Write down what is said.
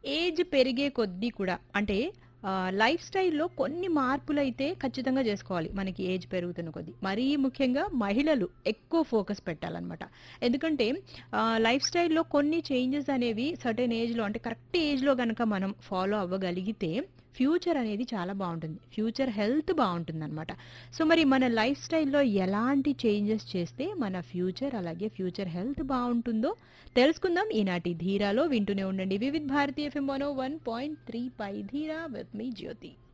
Age పెరిగే కొద్దీ కూడా అంటే ఆహ్, లైఫ్ స్టైల్‌లో కొన్ని మార్పులైతే ఖచ్చితంగా జేసుకోవాలి. మనకి ఏజ్ పెరుగుతున్న కొద్దీ. మరీ ముఖ్యంగా మహిళలు ఎక్కువ ఫోకస్ పెట్టాలనమాట. ఎందుకంటే ఆహ్, లైఫ్ స్టైల్‌లో కొన్ని చేంజెస్ అనేవి సర్టెన్ ఏజ్‌లో అంటే కరెక్ట్ ఏజ్‌లో గనక మనం ఫాలో అవ్వగలిగితే ఫ్యూచర్ అనేది చాలా బావుంటుంది. Future health బావుంటుందనమాట. సో, మరి మన లైఫ్ స్టైల్‌లో ఎలాంటి చేంజెస్ చేస్తే మన ఫ్యూచర్ అలాగే ఫ్యూచర్ హెల్త్ బావుంటుందో తెలుసుకుందాం ఈనాటి ధీరాలో. వింటూనే ఉండండి వివిధ్ భారతి ఎఫ్ఎం 101.3 పై ధీరా విత్ మీ జ్యోతి.